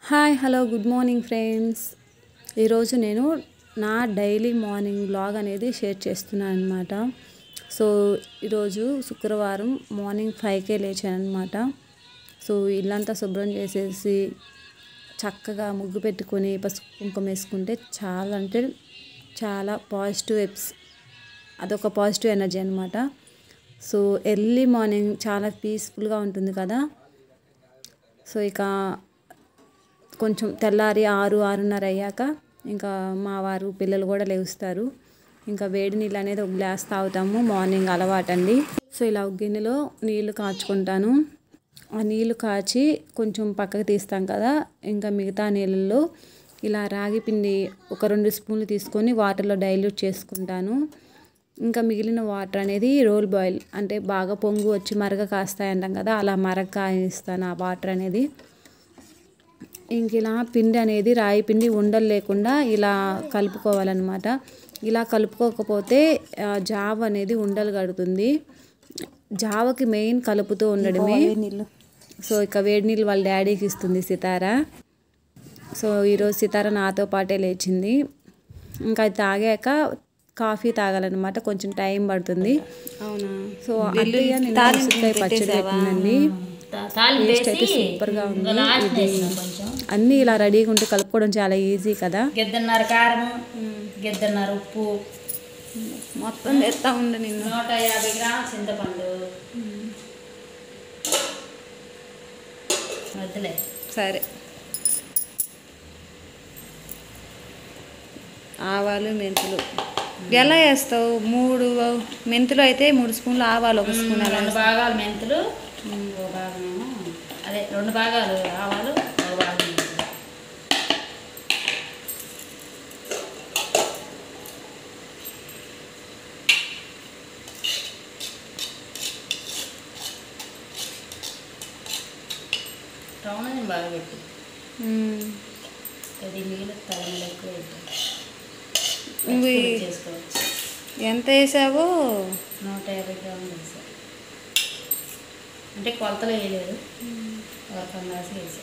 Hi hello good morning friends ఈరోజు నేను నా డైలీ మార్నింగ్ బ్లాగ్ అనేది షేర్ చేస్తున్నాను అనమాట సో ఈరోజు శుక్రవారం మార్నింగ్ ఫైవ్కే లేచాను అనమాట సో ఇల్లంతా శుభ్రం చేసేసి చక్కగా ముగ్గు పెట్టుకొని పసుపు కుంకుమ వేసుకుంటే చాలా అంటే చాలా పాజిటివ్ ఎప్స్ అదొక పాజిటివ్ ఎనర్జీ అనమాట సో ఎర్లీ మార్నింగ్ చాలా పీస్ఫుల్గా ఉంటుంది కదా సో ఇక కొంచెం తెల్లారి ఆరు ఆరున్నర అయ్యాక ఇంకా మా వారు పిల్లలు కూడా లేస్తారు ఇంకా వేడి నీళ్ళు అనేది ఒక గ్లాస్ తాగుతాము మార్నింగ్ అలవాటండి సో ఇలా ఒక గిన్నెలో నీళ్లు కాచుకుంటాను ఆ నీళ్లు కాచి కొంచెం పక్కకు తీస్తాం కదా ఇంకా మిగతా నీళ్ళల్లో ఇలా రాగి పిండి ఒక రెండు స్పూన్లు తీసుకొని వాటర్లో డైల్యూట్ చేసుకుంటాను ఇంకా మిగిలిన వాటర్ అనేది రోల్ బాయిల్ అంటే బాగా పొంగు వచ్చి మరగ కాస్తాయి అంటాం కదా అలా మరగ కాయిస్తాను ఆ వాటర్ అనేది ఇంక ఇలా పిండి అనేది రాయి పిండి ఉండలు లేకుండా ఇలా కలుపుకోవాలన్నమాట ఇలా కలుపుకోకపోతే ఆ, జావ అనేది ఉండలు కడుతుంది జావకి మెయిన్ కలుపుతూ ఉండడమే సో ఇక వేడి నీళ్ళు వాళ్ళ డాడీకి ఇస్తుంది సితార సో ఈరోజు సితార నాతో పాటే లేచింది ఇంకా అది తాగాక కాఫీ తాగాలన్నమాట కొంచెం టైం పడుతుంది అవునా సో అత్తయ్య నిన్న ఉసిరికాయ పచ్చడి పెట్టిందండి టేస్ట్ అయితే సూపర్గా ఉంది ఇది అన్నీ ఇలా రెడీగా ఉంటే కలుపుకోవడం చాలా ఈజీ కదా గిద్దన్నర కారం గిద్దన్నర ఉప్పు మొత్తం తెస్తా ఉండు నిన్ను నూట యాభై గ్రాముల చింతపండు వద్దులే సరే ఆవాలు మెంతులు ఎలా వేస్తావు మూడు మెంతులు అయితే మూడు స్పూన్లు ఆవాలు ఒక స్పూన్ అలా రెండు భాగాలు మెంతులు ఒక భాగమేమో అదే రెండు భాగాలు ఆవాలు ఒక భాగం మెంతులు రౌండ్ బాగా పెట్టి మ్మ్. అది మిగిలిన తలములు ఎక్కువ పెట్టు. ఇవి పొడి చేసుకోవచ్చు ఎంత వేసావో నూట యాభై గ్రాములు వేసా అంటే కొలతలు వేయలేదు ఒక రాసి వేసా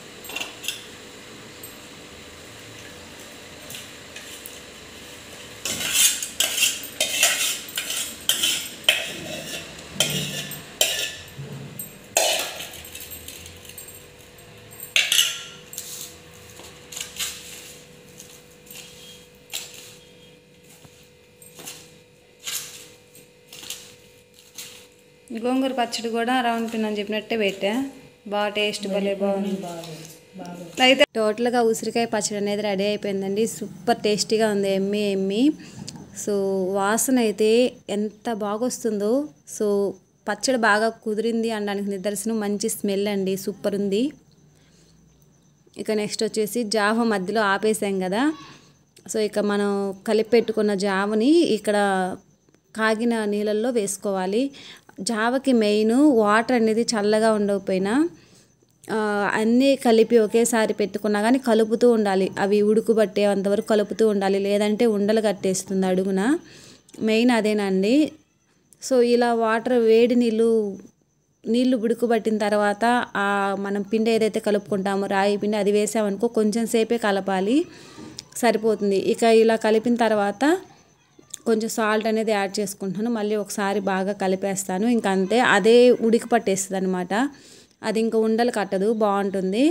గోంగూర పచ్చడి కూడా రౌండ్ పిన్ అని చెప్పినట్టే పెట్టా బాగా టేస్ట్ భలే బాగుంది బాగా బాగా అయితే టోటల్గా ఉసిరికాయ పచ్చడి అనేది రెడీ అయిపోయిందండి సూపర్ టేస్టీగా ఉంది ఎమ్మి ఎమ్మి సో వాసన అయితే ఎంత బాగొస్తుందో సో పచ్చడి బాగా కుదిరింది అనడానికి నిదర్శనం మంచి స్మెల్ అండి సూపర్ ఉంది ఇక నెక్స్ట్ వచ్చేసి జావ మధ్యలో ఆపేసాం కదా సో ఇక మనం కలిపి పెట్టుకున్న జావని ఇక్కడ కాగిన నీళ్ళల్లో వేసుకోవాలి జావకి మెయిన్ వాటర్ అనేది చల్లగా ఉండకపోయినా ఆ, అన్నీ కలిపి ఒకేసారి పెట్టుకున్నా కానీ కలుపుతూ ఉండాలి అవి ఉడుకుబట్టేంత వరకు కలుపుతూ ఉండాలి లేదంటే ఉండలు కట్టేస్తుంది అడుగున మెయిన్ అదేనండి సో ఇలా వాటర్ వేడి నీళ్ళు నీళ్లు ఉడుకుబట్టిన తర్వాత ఆ మనం పిండి ఏదైతే కలుపుకుంటామో రాయి పిండి అది వేసామనుకో కొంచెం సేపే కలపాలి సరిపోతుంది ఇక ఇలా కలిపిన తర్వాత కొంచెం సాల్ట్ అనేది యాడ్ చేసుకుంటున్నాను మళ్ళీ ఒకసారి బాగా కలిపేస్తాను ఇంకా అంతే అదే ఉడికి పట్టేస్తుంది అనమాట అది ఇంకా ఉండలు కట్టదు బాగుంటుంది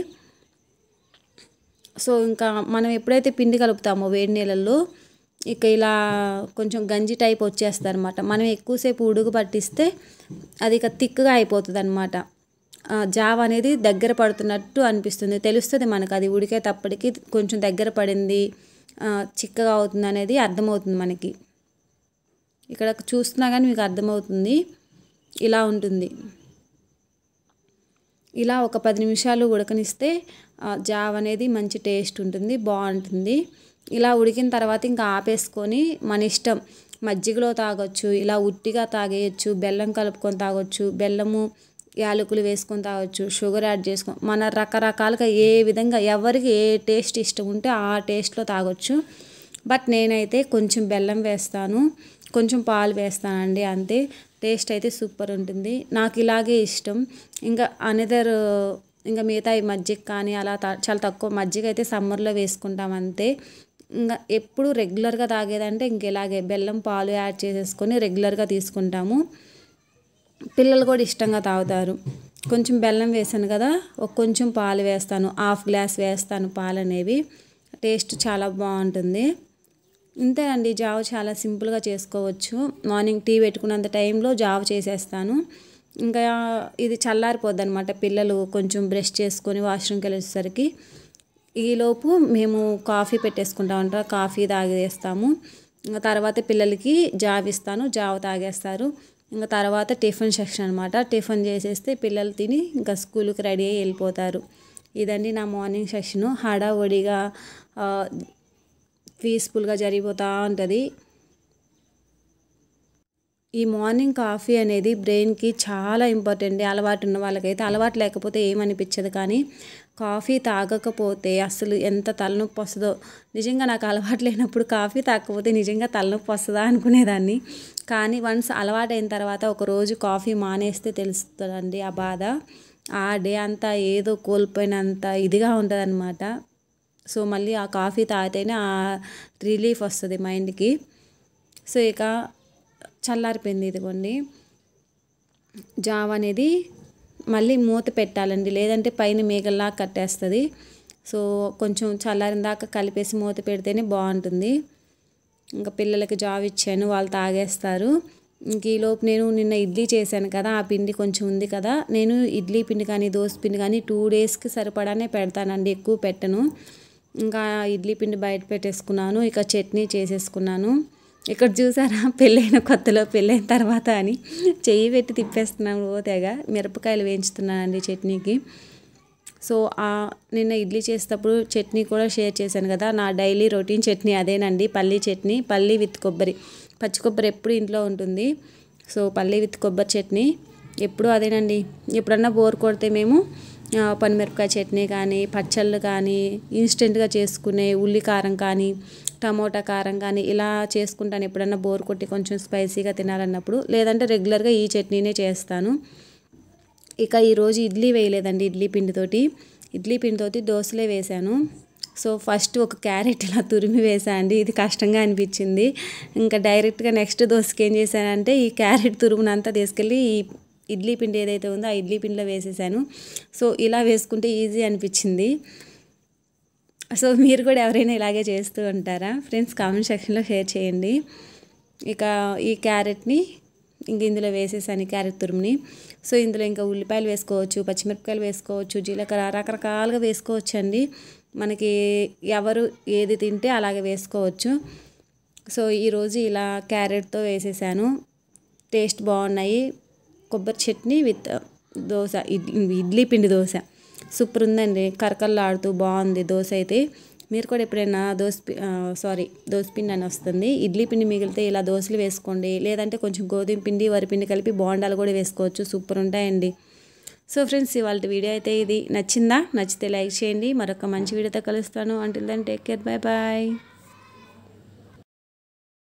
సో ఇంకా మనం ఎప్పుడైతే పిండి కలుపుతామో వేడి నీళ్ళల్లో ఇక ఇలా కొంచెం గంజి టైప్ వచ్చేస్తుంది అనమాట మనం ఎక్కువసేపు ఉడుకు పట్టిస్తే అది ఇక థిక్గా అయిపోతుంది అనమాట జావ అనేది దగ్గర పడుతున్నట్టు అనిపిస్తుంది తెలుస్తుంది మనకు అది ఉడికేటప్పటికి కొంచెం దగ్గర పడింది ఆ, చిక్కగా అవుతుంది అనేది అర్థమవుతుంది మనకి ఇక్కడ చూస్తున్నా కానీ మీకు అర్థమవుతుంది ఇలా ఉంటుంది ఇలా ఒక పది నిమిషాలు ఉడకనిస్తే ఆ, జావ అనేది మంచి టేస్ట్ ఉంటుంది బాగుంటుంది ఇలా ఉడికిన తర్వాత ఇంకా ఆపేసుకొని మన ఇష్టం మజ్జిగలో తాగొచ్చు ఇలా ఉట్టిగా తాగేయచ్చు బెల్లం కలుపుకొని తాగొచ్చు బెల్లము యాలకులు వేసుకొని తాగొచ్చు షుగర్ యాడ్ చేసుకొని మన రకరకాలుగా ఏ విధంగా ఎవరికి ఏ టేస్ట్ ఇష్టం ఉంటే ఆ టేస్ట్లో తాగొచ్చు బట్ నేనైతే కొంచెం బెల్లం వేస్తాను కొంచెం పాలు వేస్తానండి అంతే టేస్ట్ అయితే సూపర్ ఉంటుంది నాకు ఇలాగే ఇష్టం ఇంకా అనదర్ ఇంకా మిగతా ఈ మజ్జిగ కానీ అలా తా- చాలా తక్కువ మజ్జిగ అయితే సమ్మర్లో వేసుకుంటాం అంతే ఇంకా ఎప్పుడు రెగ్యులర్గా తాగేదంటే ఇంక ఇలాగే బెల్లం పాలు యాడ్ చేసేసుకొని రెగ్యులర్గా తీసుకుంటాము పిల్లలు కూడా ఇష్టంగా తాగుతారు కొంచెం బెల్లం వేసాను కదా ఒక కొంచెం పాలు వేస్తాను హాఫ్ గ్లాస్ వేస్తాను పాలు అనేవి టేస్ట్ చాలా బాగుంటుంది ఇంతేనండి జావ చాలా సింపుల్గా చేసుకోవచ్చు మార్నింగ్ టీ పెట్టుకున్నంత టైంలో జావ చేసేస్తాను ఇంకా ఇది చల్లారిపోద్ది అనమాట పిల్లలు కొంచెం బ్రష్ చేసుకొని వాష్రూమ్కి వెళ్ళేసరికి ఈలోపు మేము కాఫీ పెట్టేసుకుంటాం అంటారు కాఫీ తాగేస్తాము ఇంకా తర్వాత పిల్లలకి జావ్ ఇస్తాను జావ తాగేస్తారు ఇంకా తర్వాత టిఫిన్ సెక్షన్ అనమాట టిఫిన్ చేసేస్తే పిల్లలు తిని ఇంకా స్కూల్కి రెడీ అయ్యి వెళ్ళిపోతారు ఇదండి నా మార్నింగ్ సెక్షను హడావుడిగా ఆ, పీస్ఫుల్గా జరిగిపోతూ ఉంటుంది ఈ మార్నింగ్ కాఫీ అనేది బ్రెయిన్కి చాలా ఇంపార్టెంట్ అలవాటు ఉన్న వాళ్ళకైతే అలవాటు లేకపోతే ఏమనిపించదు కానీ కాఫీ తాగకపోతే అసలు ఎంత తలనొప్పి వస్తుందో నిజంగా నాకు అలవాటు లేనప్పుడు కాఫీ తాగకపోతే నిజంగా తలనొప్పి వస్తుందా అనుకునేదాన్ని కానీ వన్స్ అలవాటు అయిన తర్వాత ఒక రోజు కాఫీ మానేస్తే తెలుస్తుందండి ఆ బాధ ఆ డే అంతా ఏదో కోల్పోయినంత ఇదిగా ఉంటుంది సో మళ్ళీ ఆ కాఫీ తాగితేనే ఆ రిలీఫ్ వస్తుంది మైండ్కి సో ఇక చల్లారిపోయింది ఇదిగోండి జావ అనేది మళ్ళీ మూత పెట్టాలండి లేదంటే పైన మేఘల్లా కట్టేస్తుంది సో కొంచెం చల్లారిన దాకా కలిపేసి మూత పెడితేనే బాగుంటుంది ఇంకా పిల్లలకి జావ ఇచ్చాను వాళ్ళు తాగేస్తారు ఇంక ఈలోపు నేను నిన్న ఇడ్లీ చేశాను కదా ఆ పిండి కొంచెం ఉంది కదా నేను ఇడ్లీ పిండి కానీ దోశ పిండి కానీ టూ డేస్కి సరిపడానే పెడతానండి ఎక్కువ పెట్టను ఇంకా ఇడ్లీ పిండి బయట పెట్టేసుకున్నాను ఇక చట్నీ చేసేసుకున్నాను ఇక్కడ చూసారా పెళ్ళైన కొత్తలో పెళ్ళైన తర్వాత అని చెయ్యి పెట్టి తిప్పేస్తున్నాను ఓ తెగ మిరపకాయలు వేయించుతున్నానండి చట్నీకి సో ఆ నిన్న ఇడ్లీ చేసేటప్పుడు చట్నీ కూడా షేర్ చేశాను కదా నా డైలీ రొటీన్ చట్నీ అదేనండి పల్లీ చట్నీ పల్లీ విత్ కొబ్బరి పచ్చి కొబ్బరి ఎప్పుడు ఇంట్లో ఉంటుంది సో పల్లీ విత్ కొబ్బరి చట్నీ ఎప్పుడు అదేనండి ఎప్పుడన్నా బోర్ కొడితే మేము ఆ, పనిమిరపకాయ చట్నీ కానీ పచ్చళ్ళు కానీ ఇన్స్టెంట్గా చేసుకునే ఉల్లి కారం కానీ టమోటా కారం కానీ ఇలా చేసుకుంటాను ఎప్పుడన్నా బోర్ కొట్టి కొంచెం స్పైసీగా తినాలన్నప్పుడు లేదంటే రెగ్యులర్గా ఈ చట్నీనే చేస్తాను ఇక ఈరోజు ఇడ్లీ వేయలేదండి ఇడ్లీ పిండితోటి ఇడ్లీ పిండితోటి దోశలే వేశాను సో ఫస్ట్ ఒక క్యారెట్ ఇలా తురిమి వేసా అండి ఇది కష్టంగా అనిపించింది ఇంకా డైరెక్ట్గా నెక్స్ట్ దోశకి ఏం చేశానంటే ఈ క్యారెట్ తురుమునంతా తీసుకెళ్ళి ఈ ఇడ్లీ పిండి ఏదైతే ఉందో ఆ ఇడ్లీ పిండిలో వేసేసాను సో ఇలా వేసుకుంటే ఈజీ అనిపించింది సో మీరు కూడా ఎవరైనా ఇలాగే చేస్తూ ఉంటారా ఫ్రెండ్స్ కామెంట్ సెక్షన్లో షేర్ చేయండి ఇక ఈ క్యారెట్ని ఇంక ఇందులో వేసేసాను ఈ క్యారెట్ తురుముని సో ఇందులో ఇంకా ఉల్లిపాయలు వేసుకోవచ్చు పచ్చిమిరపకాయలు వేసుకోవచ్చు జీలకర్ర రకరకాలుగా వేసుకోవచ్చు అండి మనకి ఎవరు ఏది తింటే అలాగే వేసుకోవచ్చు సో ఈరోజు ఇలా క్యారెట్తో వేసేసాను టేస్ట్ బాగున్నాయి కొబ్బరి చట్నీ విత్ దోశ ఇడ్లీ ఇడ్లీ పిండి దోశ సూపర్ ఉందండి కరకల్లాడుతూ బాగుంది దోశ అయితే మీరు కూడా ఎప్పుడైనా దోశ పి- ఆ, సారీ దోశ పిండి అని వస్తుంది ఇడ్లీ పిండి మిగిలితే ఇలా దోశలు వేసుకోండి లేదంటే కొంచెం గోధుమ పిండి వరిపిండి కలిపి బోండాలు కూడా వేసుకోవచ్చు సూపర్ ఉంటాయండి సో ఫ్రెండ్స్ ఇవాళ వీడియో అయితే ఇది నచ్చిందా నచ్చితే లైక్ చేయండి మరొక మంచి వీడియోతో కలుస్తాను until then take care bye bye